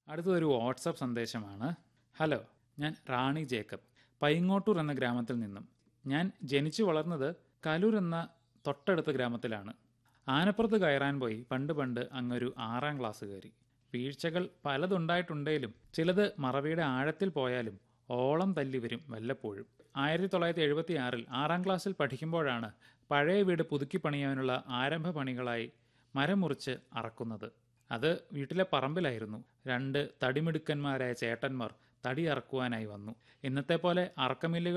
അടുത്തതൊരു വാട്സപ്പ് സന്ദേശമാണ് ഹലോ ഞാൻ റാണി ജേക്കബ് പൈങ്ങോട്ടൂർ എന്ന ഗ്രാമത്തിൽ നിന്നും ഞാൻ ജനിച്ചു വളർന്നത് കലൂർ എന്ന തൊട്ടടുത്ത ഗ്രാമത്തിലാണ് ആനപ്പുറത്ത് കയറാൻ പോയി പണ്ട് പണ്ട് അങ്ങൊരു ആറാം ക്ലാസ്സുകാരി വീഴ്ചകൾ പലതുണ്ടായിട്ടുണ്ടെങ്കിലും ചിലത് മറവിയുടെ ആഴത്തിൽ പോയാലും ഓളം തല്ലി വരും വല്ലപ്പോഴും ആയിരത്തി തൊള്ളായിരത്തി എഴുപത്തി ആറിൽ ആറാം ക്ലാസ്സിൽ പഠിക്കുമ്പോഴാണ് പഴയ വീട് പുതുക്കി പണിയാനുള്ള ആരംഭ പണികളായി മരം മുറിച്ച് അറക്കുന്നത് അത് വീട്ടിലെ പറമ്പിലായിരുന്നു രണ്ട് തടിമിടുക്കന്മാരായ ചേട്ടന്മാർ തടി അറക്കുവാനായി വന്നു ഇന്നത്തെ പോലെ അറക്കമില്ലുകൾ